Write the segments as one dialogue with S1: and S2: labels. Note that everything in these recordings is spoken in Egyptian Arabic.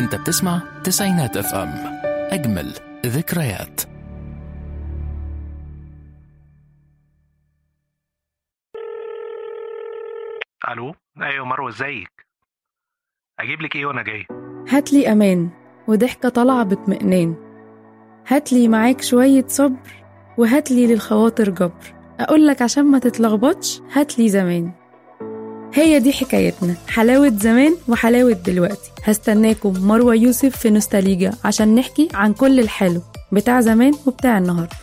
S1: انت بتسمع تسعينات اف ام اجمل ذكريات
S2: الو ايوه مروه ازيك اجيب لك ايه وانا جاي
S3: هاتلي أمان وضحكة طالعة باطمئنان هاتلي معاك شوية صبر وهاتلي للخواطر جبر أقولك عشان ما تتلخبطش هاتلي زمان هي دي حكايتنا حلاوة زمان وحلاوة دلوقتي هستناكم مروة يوسف في نوستاليجا عشان نحكي عن كل الحلو بتاع زمان وبتاع النهاردة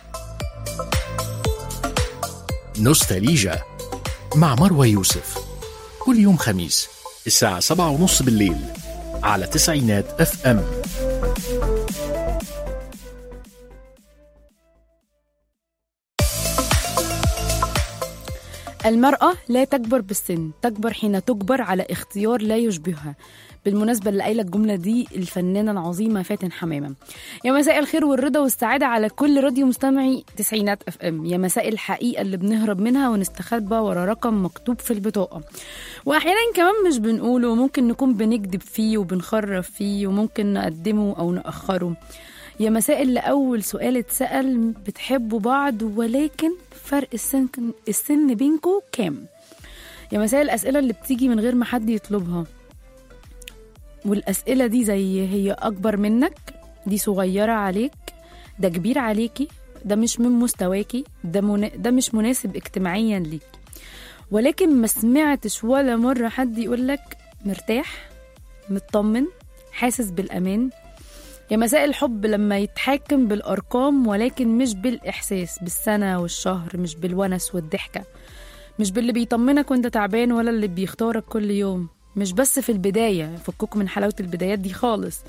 S1: نوستاليجا مع مروى يوسف كل يوم خميس الساعة سبعة ونص بالليل على تسعينات اف ام
S3: المرأة لا تكبر بالسن تكبر حين تجبر على اختيار لا يشبهها بالمناسبة اللي قايلة الجملة دي الفنانة العظيمة فاتن حمامة يا مساء الخير والرضا والسعادة على كل راديو مستمعي تسعينات اف ام يا مساء الحقيقة اللي بنهرب منها ونستخبى ورا رقم مكتوب في البطاقة واحيانا كمان مش بنقوله وممكن نكون بنكذب فيه وبنخرف فيه وممكن نقدمه او نأخره يا مساء اللي أول سؤال اتسأل بتحبوا بعض ولكن فرق السن السن بينكوا كام يا مساء الأسئلة اللي بتيجي من غير ما حد يطلبها والأسئلة دي زي هي أكبر منك دي صغيرة عليك ده كبير عليكي ده مش من مستواكي ده, منا... ده مش مناسب اجتماعيا ليكي ولكن ما سمعتش ولا مرة حد يقولك مرتاح مطمن حاسس بالأمان يا مساء الحب لما يتحاكم بالأرقام ولكن مش بالإحساس بالسنة والشهر مش بالونس والضحكة مش باللي بيطمنك وانت تعبان ولا اللي بيختارك كل يوم مش بس في البداية فكوكوا من حلاوة البدايات دي خالص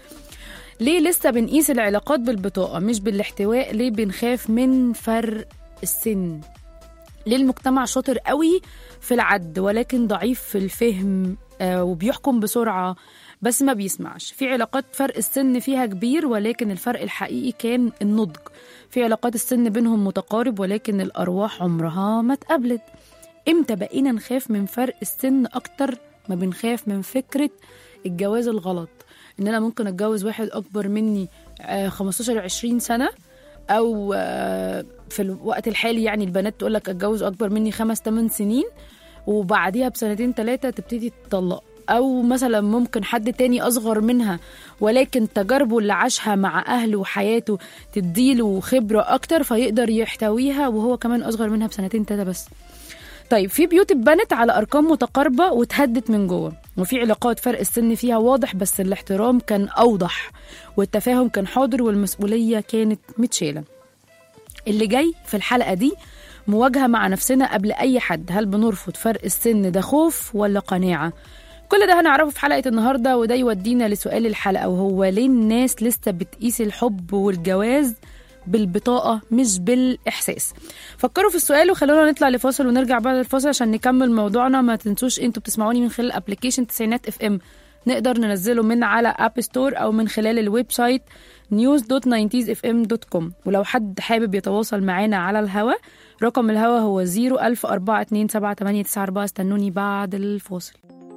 S3: ليه لسه بنقيس العلاقات بالبطاقة مش بالاحتواء ليه بنخاف من فرق السن ليه المجتمع شاطر قوي في العد ولكن ضعيف في الفهم آه وبيحكم بسرعة بس ما بيسمعش في علاقات فرق السن فيها كبير ولكن الفرق الحقيقي كان النضج في علاقات السن بينهم متقارب ولكن الأرواح عمرها ما اتقابلت امتى بقينا نخاف من فرق السن أكتر ما بنخاف من فكرة الجواز الغلط ان انا ممكن اتجوز واحد اكبر مني آه، 15 20 سنه او آه، في الوقت الحالي يعني البنات تقول لك اتجوز اكبر مني خمس 8 سنين وبعديها بسنتين ثلاثه تبتدي تطلق او مثلا ممكن حد تاني اصغر منها ولكن تجاربه اللي عاشها مع اهله وحياته تديله خبره اكتر فيقدر يحتويها وهو كمان اصغر منها بسنتين ثلاثه بس طيب في بيوت اتبنت على ارقام متقاربه واتهدت من جوه وفي علاقات فرق السن فيها واضح بس الاحترام كان اوضح والتفاهم كان حاضر والمسؤوليه كانت متشاله اللي جاي في الحلقه دي مواجهه مع نفسنا قبل اي حد هل بنرفض فرق السن ده خوف ولا قناعه كل ده هنعرفه في حلقه النهارده وده يودينا لسؤال الحلقه وهو ليه الناس لسه بتقيس الحب والجواز بالبطاقة مش بالإحساس فكروا في السؤال وخلونا نطلع لفاصل ونرجع بعد الفاصل عشان نكمل موضوعنا ما تنسوش انتوا بتسمعوني من خلال ابلكيشن تسعينات اف ام نقدر ننزله من على اب ستور او من خلال الويب سايت news.90sfm.com ولو حد حابب يتواصل معانا على الهوا رقم الهوا هو 010427894 استنوني بعد الفاصل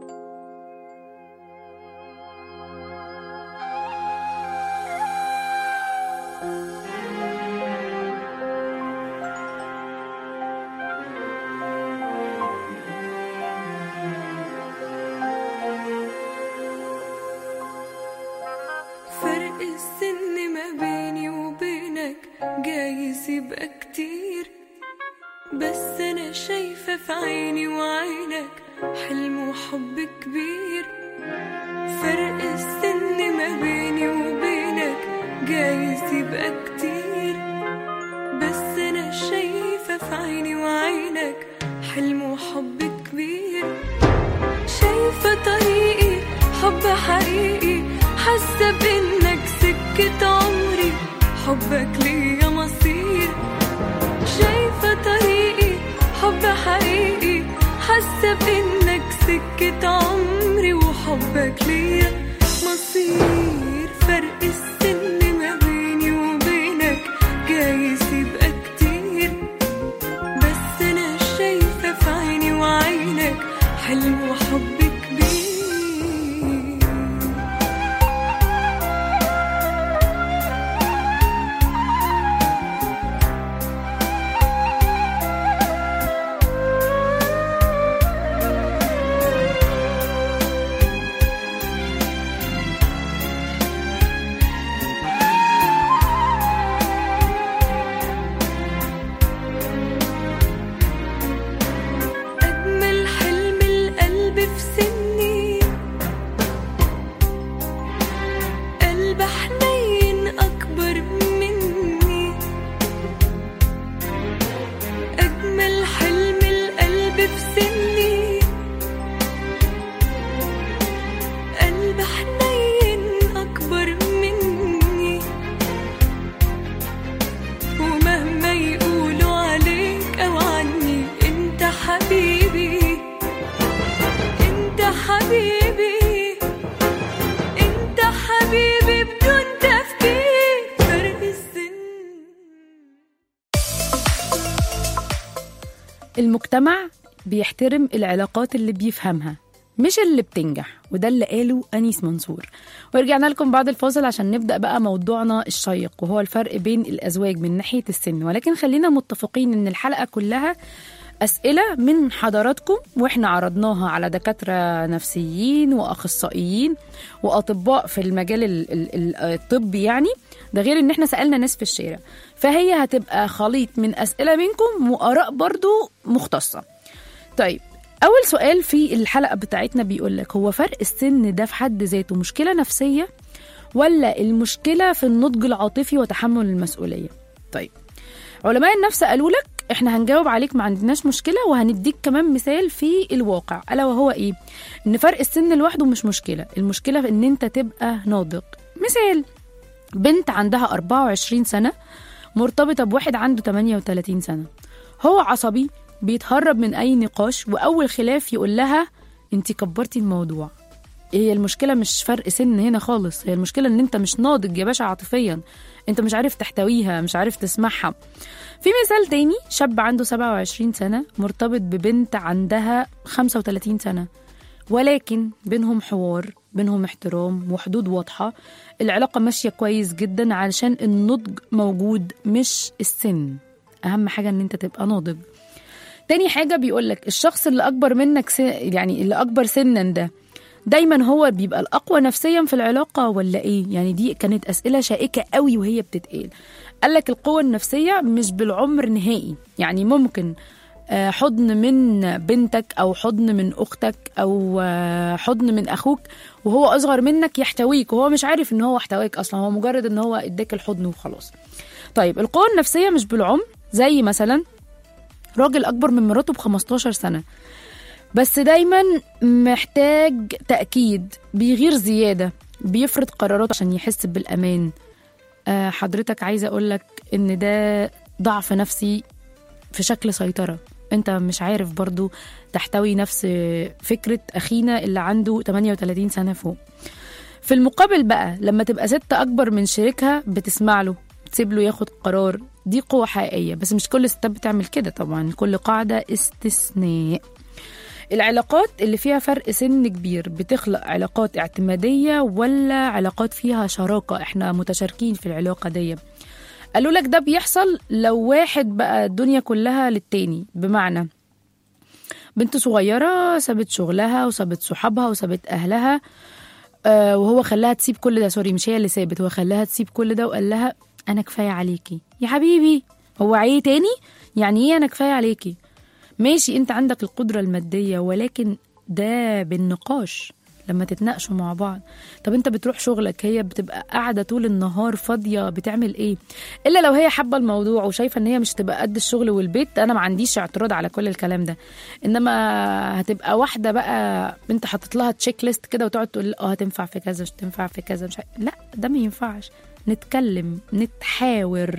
S4: فرق السن ما بيني وبينك جايز يبقى كتير بس انا شايفة في عيني وعينك حلم وحب كبير فرق السن ما بيني وبينك جايز يبقى كتير بس انا شايفة في عيني وعينك حلم وحب كبير شايفة طريقي حب حقيقي حاسة بإنك سكة عمري حبك ليا مصير شايفة طريقي حب حقيقي حاسة بإنك سكة عمري وحبك ليا مصير فرق السن ما بيني وبينك جايز يبقى كتير بس أنا شايفة في عيني وعينك حلم وحب كبير حبيبي انت حبيبي بدون تفكير فرق السن
S3: المجتمع بيحترم العلاقات اللي بيفهمها مش اللي بتنجح وده اللي قاله أنيس منصور ورجعنا لكم بعد الفاصل عشان نبدأ بقى موضوعنا الشيق وهو الفرق بين الأزواج من ناحية السن ولكن خلينا متفقين إن الحلقة كلها أسئلة من حضراتكم وإحنا عرضناها على دكاترة نفسيين وأخصائيين وأطباء في المجال ال- ال- ال- الطبي يعني ده غير إن إحنا سألنا ناس في الشارع فهي هتبقى خليط من أسئلة منكم وآراء برضو مختصة طيب أول سؤال في الحلقة بتاعتنا بيقول لك هو فرق السن ده في حد ذاته مشكلة نفسية ولا المشكلة في النضج العاطفي وتحمل المسؤولية؟ طيب علماء النفس قالوا لك احنا هنجاوب عليك ما عندناش مشكلة وهنديك كمان مثال في الواقع ألا وهو ايه؟ إن فرق السن لوحده مش مشكلة، المشكلة في إن أنت تبقى ناضج. مثال بنت عندها 24 سنة مرتبطة بواحد عنده 38 سنة هو عصبي بيتهرب من أي نقاش وأول خلاف يقول لها أنت كبرتي الموضوع هي المشكلة مش فرق سن هنا خالص هي المشكلة ان انت مش ناضج يا باشا عاطفيا انت مش عارف تحتويها مش عارف تسمعها في مثال تاني شاب عنده 27 سنة مرتبط ببنت عندها 35 سنة ولكن بينهم حوار بينهم احترام وحدود واضحة العلاقة ماشية كويس جدا علشان النضج موجود مش السن أهم حاجة إن أنت تبقى ناضج تاني حاجة بيقولك الشخص اللي أكبر منك س... يعني اللي أكبر سنا ده دايما هو بيبقى الأقوى نفسيا في العلاقة ولا إيه؟ يعني دي كانت أسئلة شائكة قوي وهي بتتقال قالك القوة النفسية مش بالعمر نهائي يعني ممكن آه، حضن من بنتك او حضن من اختك او آه، حضن من اخوك وهو اصغر منك يحتويك وهو مش عارف ان هو احتواك اصلا هو مجرد ان هو اداك الحضن وخلاص طيب القوة النفسية مش بالعمر زي مثلا راجل اكبر من مراته ب 15 سنة بس دايما محتاج تأكيد بيغير زيادة بيفرض قرارات عشان يحس بالأمان آه، حضرتك عايزة أقولك إن ده ضعف نفسي في شكل سيطرة انت مش عارف برضو تحتوي نفس فكرة أخينا اللي عنده 38 سنة فوق في المقابل بقى لما تبقى ست أكبر من شريكها بتسمع له تسيب له ياخد قرار دي قوة حقيقية بس مش كل الستات بتعمل كده طبعا كل قاعدة استثناء العلاقات اللي فيها فرق سن كبير بتخلق علاقات اعتمادية ولا علاقات فيها شراكة احنا متشاركين في العلاقة دي قالوا لك ده بيحصل لو واحد بقى الدنيا كلها للتاني بمعنى بنت صغيرة سابت شغلها وسابت صحابها وسابت أهلها آه وهو خلاها تسيب كل ده سوري مش هي اللي سابت هو خلاها تسيب كل ده وقال لها أنا كفاية عليكي يا حبيبي هو عيه تاني يعني ايه أنا كفاية عليكي ماشي انت عندك القدرة المادية ولكن ده بالنقاش لما تتناقشوا مع بعض طب انت بتروح شغلك هي بتبقى قاعدة طول النهار فاضية بتعمل ايه الا لو هي حابة الموضوع وشايفة ان هي مش تبقى قد الشغل والبيت انا ما عنديش اعتراض على كل الكلام ده انما هتبقى واحدة بقى انت حاطط لها تشيك ليست كده وتقعد تقول اه هتنفع في كذا مش تنفع في كذا مش ع- لا ده ما ينفعش نتكلم نتحاور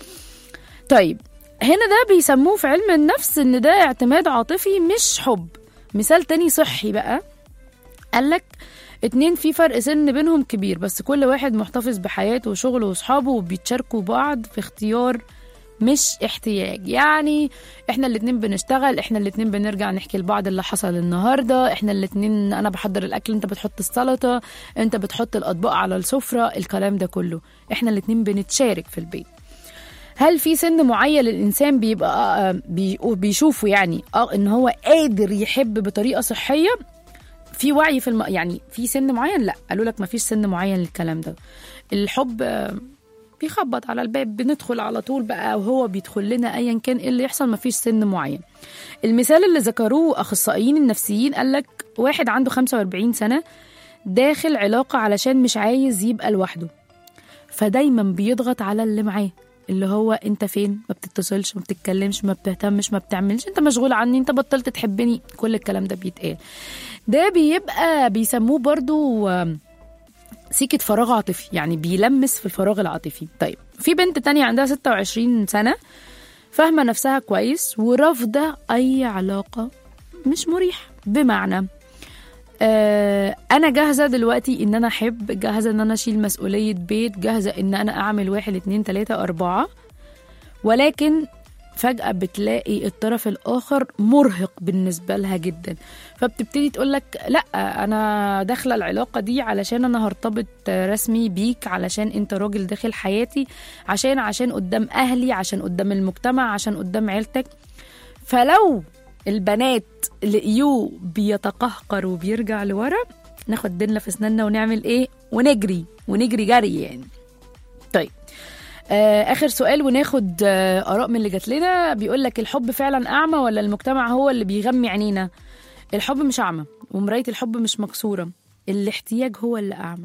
S3: طيب هنا ده بيسموه في علم النفس ان ده اعتماد عاطفي مش حب مثال تاني صحي بقى قالك اتنين في فرق سن بينهم كبير بس كل واحد محتفظ بحياته وشغله وصحابه وبيتشاركوا بعض في اختيار مش احتياج يعني احنا الاتنين بنشتغل احنا الاتنين بنرجع نحكي لبعض اللي حصل النهارده احنا الاتنين انا بحضر الاكل انت بتحط السلطه انت بتحط الاطباق على السفره الكلام ده كله احنا الاتنين بنتشارك في البيت هل في سن معين للانسان بيبقى آه، بي- بيشوفه يعني اه ان هو قادر يحب بطريقه صحيه في وعي في الم... يعني في سن معين لا قالوا لك ما فيش سن معين للكلام ده الحب آه، بيخبط على الباب بندخل على طول بقى وهو بيدخل لنا ايا كان ايه اللي يحصل ما فيش سن معين المثال اللي ذكروه اخصائيين النفسيين قال لك واحد عنده 45 سنه داخل علاقه علشان مش عايز يبقى لوحده فدايما بيضغط على اللي معاه اللي هو انت فين ما بتتصلش ما بتتكلمش ما بتهتمش ما بتعملش انت مشغول عني انت بطلت تحبني كل الكلام ده بيتقال ده بيبقى بيسموه برضو آم، سيكة فراغ عاطفي يعني بيلمس في الفراغ العاطفي طيب في بنت تانية عندها 26 سنة فاهمة نفسها كويس ورافضة أي علاقة مش مريحة بمعنى آه انا جاهزه دلوقتي ان انا احب جاهزه ان انا اشيل مسؤوليه بيت جاهزه ان انا اعمل واحد اتنين تلاته اربعه ولكن فجأة بتلاقي الطرف الآخر مرهق بالنسبة لها جدا فبتبتدي تقولك لا أنا داخلة العلاقة دي علشان أنا هرتبط رسمي بيك علشان أنت راجل داخل حياتي عشان عشان قدام أهلي عشان قدام المجتمع عشان قدام عيلتك فلو البنات لقيوه بيتقهقر وبيرجع لورا ناخد ديننا في اسناننا ونعمل ايه ونجري ونجري جري يعني طيب آه اخر سؤال وناخد آه اراء من اللي جات لنا بيقول لك الحب فعلا اعمى ولا المجتمع هو اللي بيغمي عينينا الحب مش اعمى ومرايه الحب مش مكسوره الاحتياج هو اللي اعمى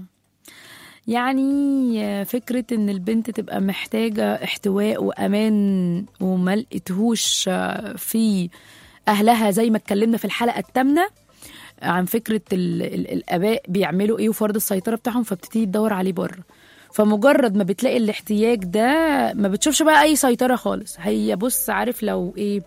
S3: يعني آه، فكرة إن البنت تبقى محتاجة احتواء وأمان وما لقيتهوش آه، في أهلها زي ما اتكلمنا في الحلقة الثامنة عن فكرة ال ال الآباء بيعملوا إيه وفرض السيطرة بتاعهم فبتبتدي تدور عليه بره فمجرد ما بتلاقي الاحتياج ده ما بتشوفش بقى أي سيطرة خالص هي بص عارف لو إيه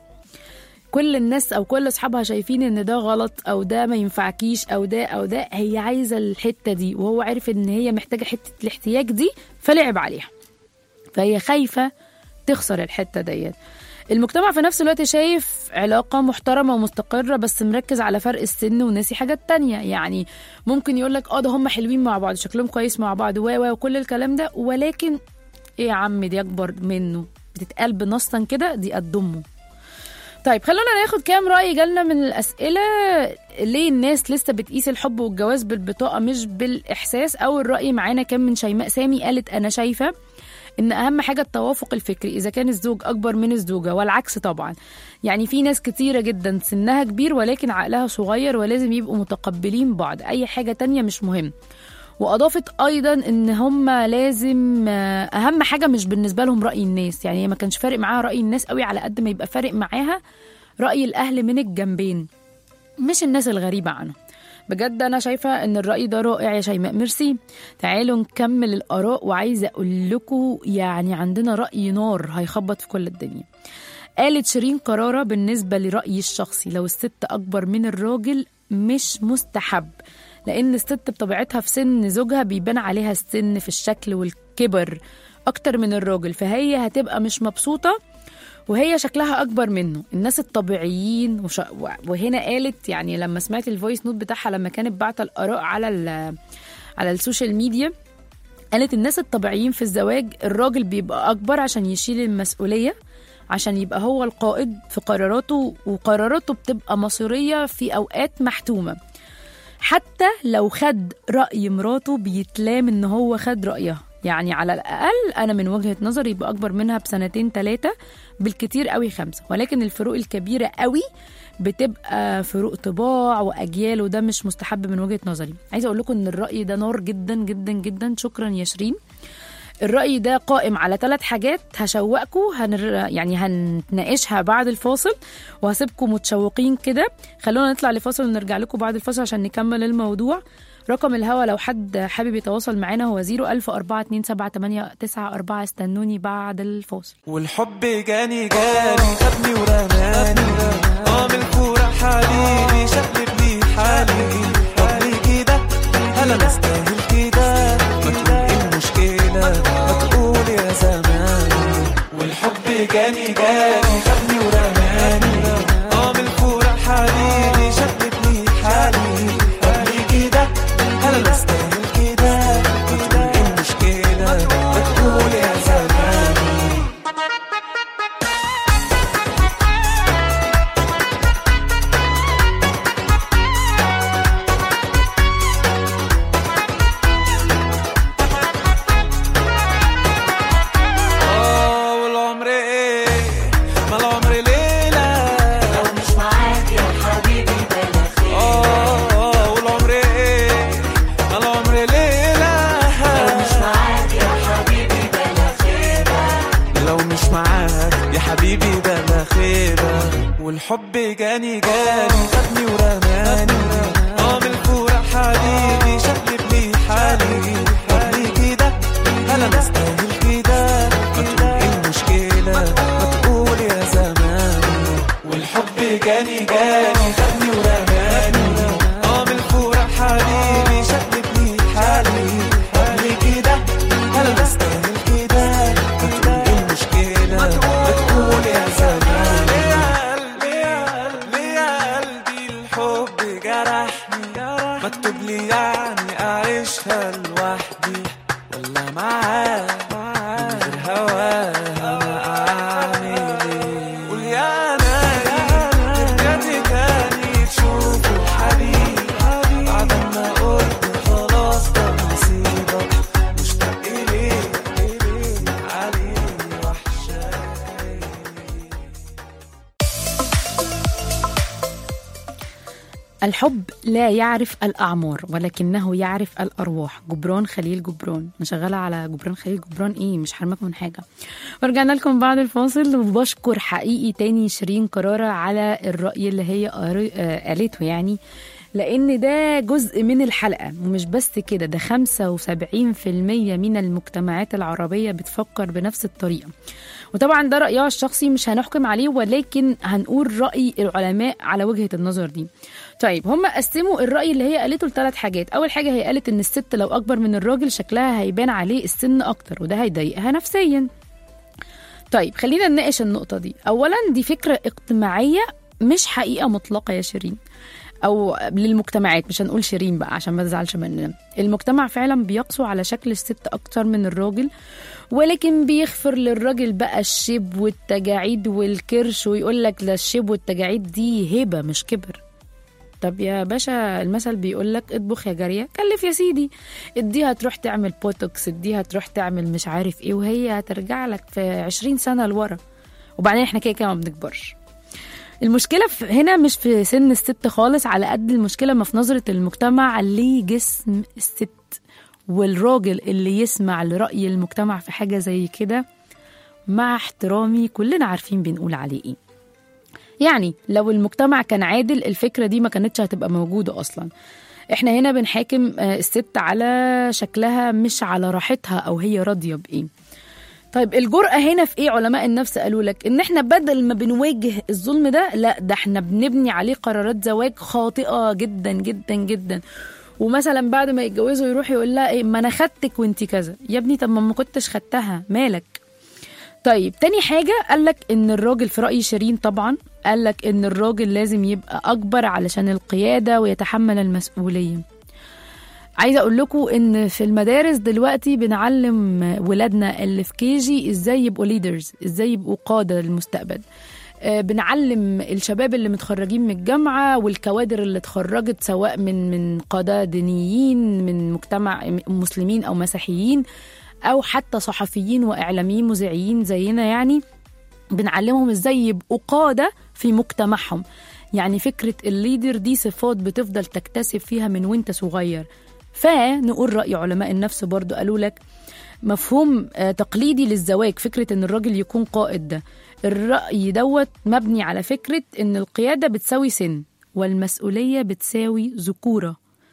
S3: كل الناس او كل اصحابها شايفين ان ده غلط او ده ما ينفعكيش او ده او ده هي عايزه الحته دي وهو عارف ان هي محتاجه حته الاحتياج دي فلعب عليها فهي خايفه تخسر الحته ديت المجتمع في نفس الوقت شايف علاقة محترمة ومستقرة بس مركز على فرق السن وناسي حاجات تانية يعني ممكن يقولك اه ده هم حلوين مع بعض شكلهم كويس مع بعض و و وكل الكلام ده ولكن ايه يا عم دي اكبر منه بتتقال بنصا كده دي قد امه طيب خلونا ناخد كام رأي جالنا من الأسئلة ليه الناس لسه بتقيس الحب والجواز بالبطاقة مش بالإحساس أول رأي معانا كان من شيماء سامي قالت أنا شايفة إن أهم حاجة التوافق الفكري إذا كان الزوج أكبر من الزوجة والعكس طبعا يعني في ناس كتيرة جدا سنها كبير ولكن عقلها صغير ولازم يبقوا متقبلين بعض أي حاجة تانية مش مهم واضافت ايضا ان هم لازم آه، اهم حاجه مش بالنسبه لهم راي الناس يعني هي ما كانش فارق معاها راي الناس قوي على قد ما يبقى فارق معاها راي الاهل من الجنبين مش الناس الغريبه عنهم بجد انا شايفه ان الراي ده رائع يا شيماء ميرسي تعالوا نكمل الاراء وعايزه اقول لكم يعني عندنا راي نار هيخبط في كل الدنيا قالت شيرين قرارة بالنسبة لرأيي الشخصي لو الست أكبر من الراجل مش مستحب لأن الست بطبيعتها في سن زوجها بيبان عليها السن في الشكل والكبر أكتر من الراجل فهي هتبقى مش مبسوطة وهي شكلها أكبر منه الناس الطبيعيين وش... وهنا قالت يعني لما سمعت الفويس نوت بتاعها لما كانت بعت الآراء على ال... على السوشيال ميديا قالت الناس الطبيعيين في الزواج الراجل بيبقى أكبر عشان يشيل المسؤولية عشان يبقى هو القائد في قراراته وقراراته بتبقى مصيرية في أوقات محتومة حتى لو خد رأي مراته بيتلام إن هو خد رأيها يعني على الأقل أنا من وجهة نظري يبقى أكبر منها بسنتين ثلاثة بالكتير قوي خمسة ولكن الفروق الكبيرة قوي بتبقى فروق طباع وأجيال وده مش مستحب من وجهة نظري عايزة أقول لكم إن الرأي ده نار جدا جدا جدا شكرا يا شيرين الرأي ده قائم على ثلاث حاجات هشوقكم هنر... يعني هنتناقشها بعد الفاصل وهسيبكم متشوقين كده خلونا نطلع لفاصل ونرجع لكم بعد الفاصل عشان نكمل الموضوع رقم الهوا لو حد حابب يتواصل معانا هو 010427894 استنوني بعد الفاصل
S5: والحب جاني جاني خدني ورماني اه من الفورة حبيبي شقلب لي حالي طب ليه كده انا بستاهل كده ما تقول ايه المشكلة ما تقول يا زماني والحب جاني جاني خدني ورماني اه من الفورة حبيبي شقلب لي حالي طب ليه كده انا بستاهل كده ما تقول ايه المشكلة ما تقول يا زماني جرحني مكتوب لي يعني اعيشها لوحدي ولا معاه من غير هواها انا اعمل ايه قول يا نايم ترجعي تاني تشوفه حبيبي بعد ما قلت خلاص ده نصيبك مشتاق ليه عليه وحشاك
S3: الحب لا يعرف الأعمار ولكنه يعرف الأرواح جبران خليل جبران أنا شغالة على جبران خليل جبران إيه مش حرمك من حاجة ورجعنا لكم بعد الفاصل وبشكر حقيقي تاني شيرين قرارة على الرأي اللي هي قار- آه، قالته يعني لأن ده جزء من الحلقة ومش بس كده ده 75% من المجتمعات العربية بتفكر بنفس الطريقة وطبعا ده رأيها الشخصي مش هنحكم عليه ولكن هنقول رأي العلماء على وجهة النظر دي طيب هم قسموا الرأي اللي هي قالته لثلاث حاجات أول حاجة هي قالت إن الست لو أكبر من الراجل شكلها هيبان عليه السن أكتر وده هيضايقها نفسيا طيب خلينا نناقش النقطة دي أولا دي فكرة اجتماعية مش حقيقة مطلقة يا شيرين او للمجتمعات مش هنقول شيرين بقى عشان ما تزعلش مننا المجتمع فعلا بيقسو على شكل الست اكتر من الراجل ولكن بيغفر للراجل بقى الشيب والتجاعيد والكرش ويقول لك لا الشيب والتجاعيد دي هبه مش كبر طب يا باشا المثل بيقول لك اطبخ يا جاريه كلف يا سيدي اديها تروح تعمل بوتوكس اديها تروح تعمل مش عارف ايه وهي هترجع لك في 20 سنه لورا وبعدين احنا كده كده ما بنكبرش المشكلة في هنا مش في سن الست خالص على قد المشكلة ما في نظرة المجتمع لجسم الست والراجل اللي يسمع لرأي المجتمع في حاجة زي كده مع احترامي كلنا عارفين بنقول عليه ايه يعني لو المجتمع كان عادل الفكرة دي ما كانتش هتبقى موجودة أصلا احنا هنا بنحاكم آه، الست على شكلها مش على راحتها أو هي راضية بإيه طيب الجرأة هنا في ايه علماء النفس قالوا لك ان احنا بدل ما بنواجه الظلم ده لا ده احنا بنبني عليه قرارات زواج خاطئة جدا جدا جدا ومثلا بعد ما يتجوزوا يروح يقول لها ايه ما انا خدتك وانت كذا يا ابني طب ما ما كنتش خدتها مالك طيب تاني حاجة قالك إن الراجل في رأي شيرين طبعا قالك إن الراجل لازم يبقى أكبر علشان القيادة ويتحمل المسؤولية عايزة أقول لكم إن في المدارس دلوقتي بنعلم ولادنا اللي في كيجي إزاي يبقوا ليدرز إزاي يبقوا قادة للمستقبل آه، بنعلم الشباب اللي متخرجين من الجامعة والكوادر اللي اتخرجت سواء من من قادة دينيين من مجتمع مسلمين أو مسيحيين أو حتى صحفيين وإعلاميين مذيعين زينا يعني بنعلمهم ازاي يبقوا قادة في مجتمعهم يعني فكرة الليدر دي صفات بتفضل تكتسب فيها من وانت صغير فنقول رأي علماء النفس برضو قالوا لك مفهوم آه، تقليدي للزواج فكرة ان الراجل يكون قائد ده الرأي دوت مبني على فكرة ان القيادة بتساوي سن والمسؤولية بتساوي ذكورة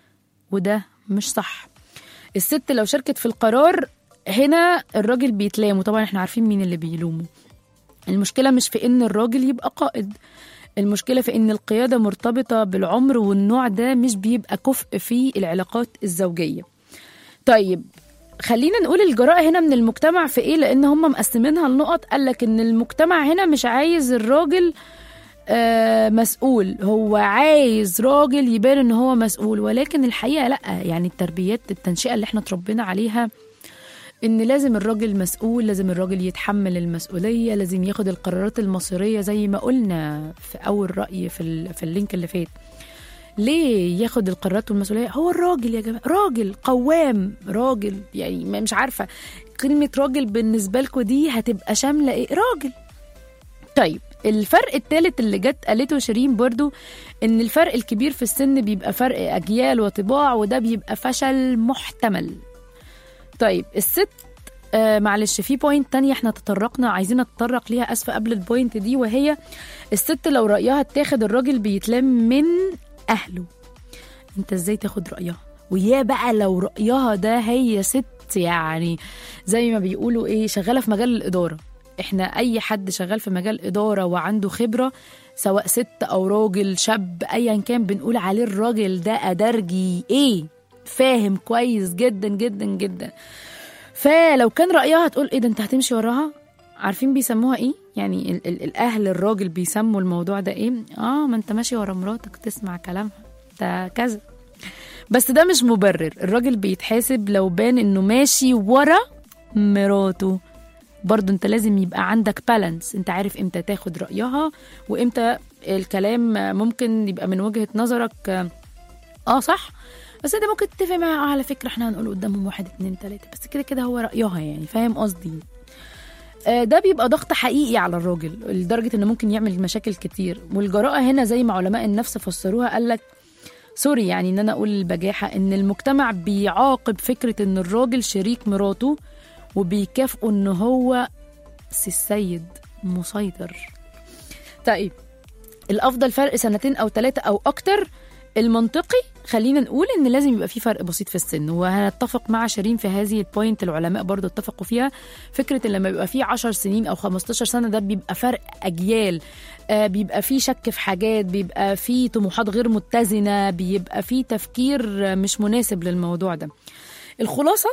S3: وده مش صح الست لو شاركت في القرار هنا الراجل بيتلام وطبعا احنا عارفين مين اللي بيلومه المشكلة مش في إن الراجل يبقى قائد المشكلة في إن القيادة مرتبطة بالعمر والنوع ده مش بيبقى كفء في العلاقات الزوجية طيب خلينا نقول الجراءة هنا من المجتمع في إيه لأن هم مقسمينها لنقط قالك إن المجتمع هنا مش عايز الراجل آه، مسؤول هو عايز راجل يبان ان هو مسؤول ولكن الحقيقه لا يعني التربيات التنشئه اللي احنا اتربينا عليها ان لازم الراجل مسؤول لازم الراجل يتحمل المسؤوليه لازم ياخد القرارات المصيريه زي ما قلنا في اول راي في ال- في اللينك اللي فات ليه ياخد القرارات والمسؤوليه هو الراجل يا جماعه راجل قوام راجل يعني ما- مش عارفه كلمه راجل بالنسبه لكم دي هتبقى شامله ايه راجل طيب الفرق الثالث اللي جت قالته شيرين برضو ان الفرق الكبير في السن بيبقى فرق اجيال وطباع وده بيبقى فشل محتمل طيب الست آه معلش في بوينت تانية احنا تطرقنا عايزين نتطرق ليها اسفة قبل البوينت دي وهي الست لو رأيها اتاخد الراجل بيتلام من اهله انت ازاي تاخد رأيها ويا بقى لو رأيها ده هي ست يعني زي ما بيقولوا ايه شغالة في مجال الإدارة احنا اي حد شغال في مجال إدارة وعنده خبرة سواء ست او راجل شاب ايا كان بنقول عليه الراجل ده ادرجي ايه فاهم كويس جدا جدا جدا فلو كان رأيها هتقول ايه ده انت هتمشي وراها عارفين بيسموها ايه يعني ال ال الاهل الراجل بيسموا الموضوع ده ايه اه ما انت ماشي ورا مراتك تسمع كلامها انت كذا بس ده مش مبرر الراجل بيتحاسب لو بان انه ماشي ورا مراته برضه انت لازم يبقى عندك بالانس انت عارف امتى تاخد رأيها وامتى الكلام ممكن يبقى من وجهة نظرك آه، اه صح بس انت ممكن تتفق معاها آه، على فكرة احنا هنقول قدامهم واحد اتنين تلاتة بس كده كده هو رأيها يعني فاهم قصدي آه، ده بيبقى ضغط حقيقي على الراجل لدرجة انه ممكن يعمل مشاكل كتير والجراءة هنا زي ما علماء النفس فسروها قالك سوري يعني ان انا اقول البجاحة ان المجتمع بيعاقب فكرة ان الراجل شريك مراته وبيكافئه ان هو سي السيد مسيطر طيب الافضل فرق سنتين او ثلاثة او اكتر المنطقي خلينا نقول ان لازم يبقى في فرق بسيط في السن وهنتفق مع شيرين في هذه البوينت العلماء برضو اتفقوا فيها فكره ان لما بيبقى في 10 سنين او 15 سنه ده بيبقى فرق اجيال آه بيبقى في شك في حاجات بيبقى في طموحات غير متزنه بيبقى في تفكير آه، مش مناسب للموضوع ده الخلاصه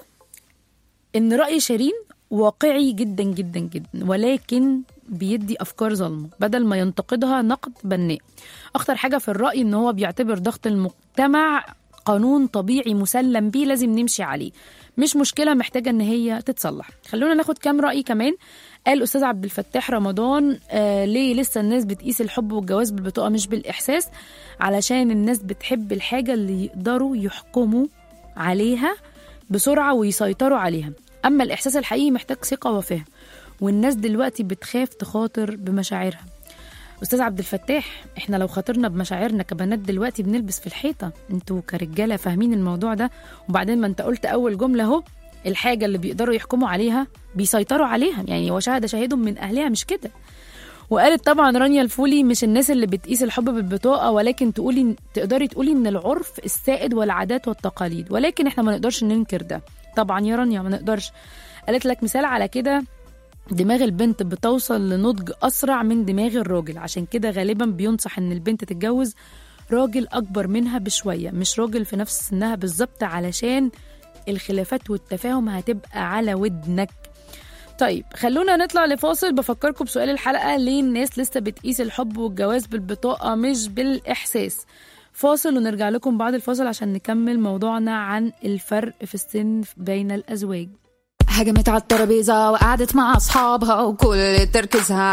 S3: ان راي شيرين واقعي جدا جدا جدا ولكن بيدي افكار ظلمه بدل ما ينتقدها نقد بناء اخطر حاجه في الراي ان هو بيعتبر ضغط المجتمع قانون طبيعي مسلم بيه لازم نمشي عليه مش مشكله محتاجه ان هي تتصلح خلونا ناخد كام راي كمان قال استاذ عبد الفتاح رمضان آه ليه لسه الناس بتقيس الحب والجواز بالبطاقه مش بالاحساس علشان الناس بتحب الحاجه اللي يقدروا يحكموا عليها بسرعه ويسيطروا عليها اما الاحساس الحقيقي محتاج ثقه وفهم والناس دلوقتي بتخاف تخاطر بمشاعرها استاذ عبد الفتاح احنا لو خاطرنا بمشاعرنا كبنات دلوقتي بنلبس في الحيطه انتوا كرجاله فاهمين الموضوع ده وبعدين ما انت قلت اول جمله اهو الحاجه اللي بيقدروا يحكموا عليها بيسيطروا عليها يعني وشهد شاهد من اهلها مش كده وقالت طبعا رانيا الفولي مش الناس اللي بتقيس الحب بالبطاقه ولكن تقولي تقدري تقولي ان العرف السائد والعادات والتقاليد ولكن احنا ما نقدرش ننكر ده طبعا يا رانيا ما نقدرش قالت لك مثال على كده دماغ البنت بتوصل لنضج أسرع من دماغ الراجل عشان كده غالبا بينصح إن البنت تتجوز راجل أكبر منها بشوية مش راجل في نفس سنها بالظبط علشان الخلافات والتفاهم هتبقى على ودنك طيب خلونا نطلع لفاصل بفكركم بسؤال الحلقة ليه الناس لسه بتقيس الحب والجواز بالبطاقة مش بالإحساس فاصل ونرجع لكم بعد الفاصل عشان نكمل موضوعنا عن الفرق في السن بين الأزواج
S6: هجمت على الترابيزة وقعدت مع أصحابها وكل تركيزها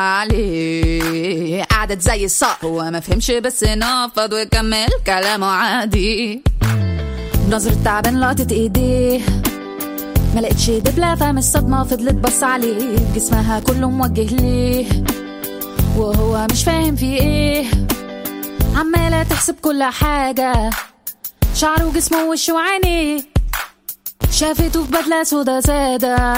S6: عليه قعدت زي الصقر هو ما فهمش بس نفض وكمل كلامه عادي نظرة تعبان لقطت ايديه ما لقتش دبلة فمن الصدمة فضلت بص عليه جسمها كله موجه ليه وهو مش فاهم في ايه عمالة تحسب كل حاجة شعره وجسمه ووشه وعينيه شافته في بدلة سودا سادة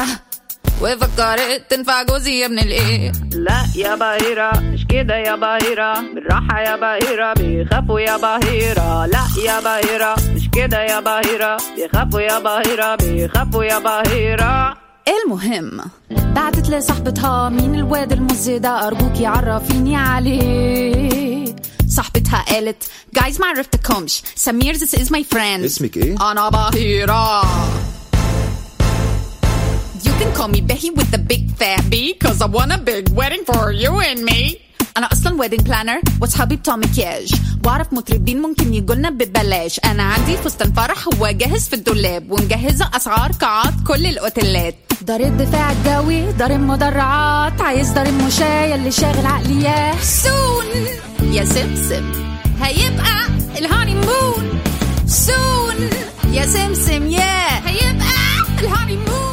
S6: وفكرت تنفع جوزي يا ابن الايه
S7: لا يا بهيرة مش كده يا بهيرة بالراحة يا بهيرة بيخافوا يا بهيرة لا يا بهيرة مش كده يا بهيرة بيخافوا يا بهيرة بيخافوا يا بهيرة
S6: المهم بعتت لصاحبتها مين الواد المزي ده أرجوكي عرفيني عليه صاحبتها قالت جايز ما عرفتكمش سمير this is my friend
S8: اسمك ايه؟
S6: أنا بهيرة You can call me Becky with the big fat B Cause I want a big wedding for you and me أنا أصلا wedding planner وأصحابي بتوع مكياج وأعرف مطربين ممكن يجولنا ببلاش أنا عندي فستان فرح هو جاهز في الدولاب ومجهزة أسعار قاعات كل الأوتيلات دار الدفاع الجوي دار المدرعات عايز دار المشاية اللي شاغل عقلياه سون يا سمسم هيبقى الهاني مون سون يا سمسم يا هيبقى الهاني مون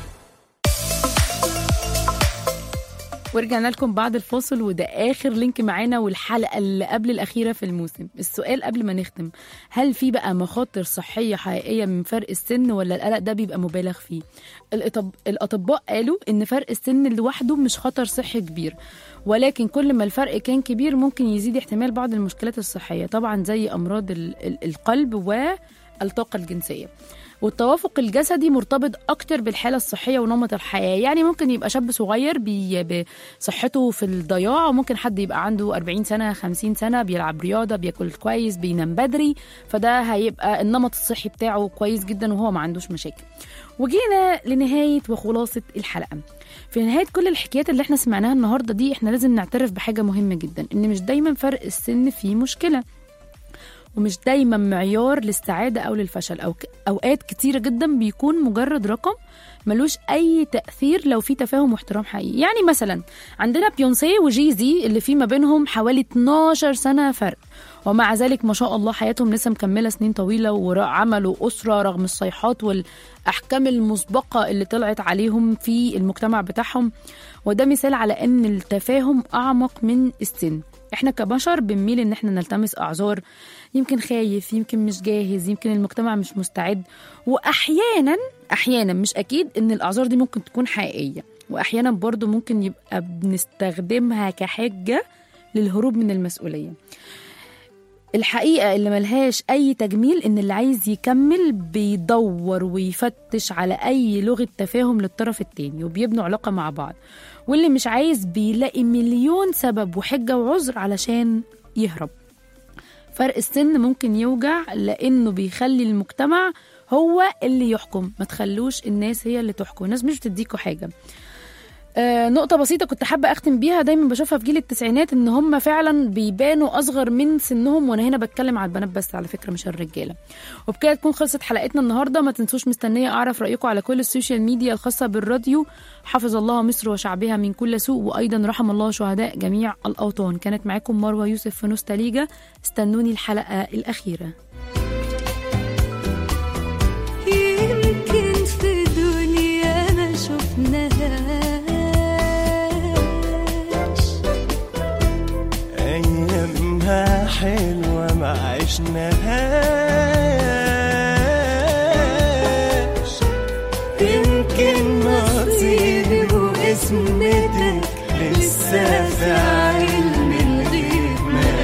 S3: ورجعنا لكم بعد الفاصل وده اخر لينك معانا والحلقه اللي قبل الاخيره في الموسم السؤال قبل ما نختم هل في بقى مخاطر صحيه حقيقيه من فرق السن ولا القلق ده بيبقى مبالغ فيه الأطب... الاطباء قالوا ان فرق السن لوحده مش خطر صحي كبير ولكن كل ما الفرق كان كبير ممكن يزيد احتمال بعض المشكلات الصحيه طبعا زي امراض ال... ال- القلب والطاقه الجنسيه والتوافق الجسدي مرتبط اكتر بالحاله الصحيه ونمط الحياه يعني ممكن يبقى شاب صغير بي بصحته في الضياع وممكن حد يبقى عنده 40 سنه 50 سنه بيلعب رياضه بياكل كويس بينام بدري فده هيبقى النمط الصحي بتاعه كويس جدا وهو ما عندوش مشاكل وجينا لنهايه وخلاصه الحلقه في نهايه كل الحكايات اللي احنا سمعناها النهارده دي احنا لازم نعترف بحاجه مهمه جدا ان مش دايما فرق السن فيه مشكله ومش دايما معيار للسعادة أو للفشل أو ك- أوقات كتيرة جدا بيكون مجرد رقم ملوش أي تأثير لو في تفاهم واحترام حقيقي يعني مثلا عندنا بيونسي وجيزي اللي في ما بينهم حوالي 12 سنة فرق ومع ذلك ما شاء الله حياتهم لسه مكملة سنين طويلة وعملوا أسرة رغم الصيحات والأحكام المسبقة اللي طلعت عليهم في المجتمع بتاعهم وده مثال على ان التفاهم اعمق من السن احنا كبشر بنميل ان احنا نلتمس اعذار يمكن خايف يمكن مش جاهز يمكن المجتمع مش مستعد واحيانا احيانا مش اكيد ان الاعذار دي ممكن تكون حقيقيه واحيانا برضو ممكن يبقى بنستخدمها كحجه للهروب من المسؤوليه الحقيقة اللي ملهاش أي تجميل إن اللي عايز يكمل بيدور ويفتش على أي لغة تفاهم للطرف التاني وبيبنوا علاقة مع بعض واللي مش عايز بيلاقي مليون سبب وحجة وعذر علشان يهرب فرق السن ممكن يوجع لأنه بيخلي المجتمع هو اللي يحكم ما تخلوش الناس هي اللي تحكم الناس مش بتديكوا حاجة آه، نقطة بسيطة كنت حابة أختم بيها دايما بشوفها في جيل التسعينات إن هم فعلا بيبانوا أصغر من سنهم وأنا هنا بتكلم على البنات بس على فكرة مش الرجالة وبكده تكون خلصت حلقتنا النهاردة ما تنسوش مستنية أعرف رأيكم على كل السوشيال ميديا الخاصة بالراديو حفظ الله مصر وشعبها من كل سوء وأيضا رحم الله شهداء جميع الأوطان كانت معاكم مروة يوسف في نوستاليجا استنوني الحلقة الأخيرة
S4: يمكن في دنيا ما شفناهاش
S5: أيامها حلوة ما عشناهاش يمكن نصيبي واسمتك لسه في علم الغيب ما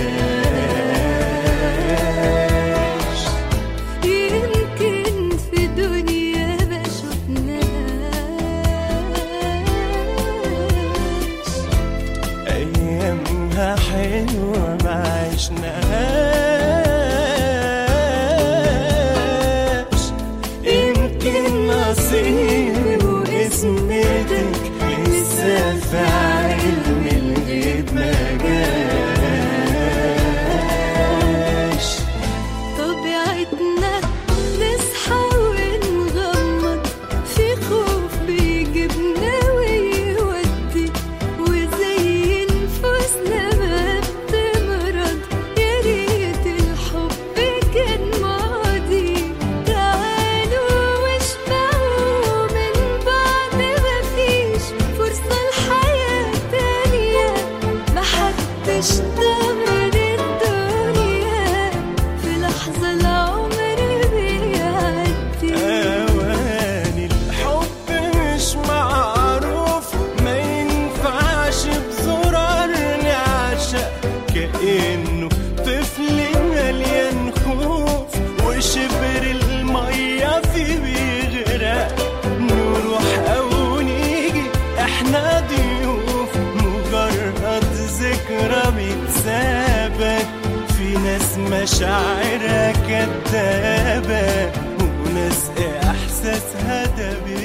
S5: جاش
S4: يمكن في دنيا ما شفناهاش
S5: أيامها حلوة ما عشناهاش يمكن نصيبي واسمتك لسه في علم الغيب ما جاش
S4: طبيعتنا نصحى ونغمض في خوف بيجيبنا ويودي وزي نفوسنا ما بتمرض يا ريت الحب كان ماضي تعالوا واشبعوا من بعد ما فيش فرصة لحياة تانية محدش ضامن الدنيا في لحظة العمر بيعدي
S5: أوان الحب مش معروف ما ينفعش بزرار نعشق كأنه طفل مليان خوف وشبر المية فيه بيغرق نروح أو نيجي احنا ضيوف مجرد ذكرى متسابة في ناس مشاعرها كدابة وناس احساسها ده بي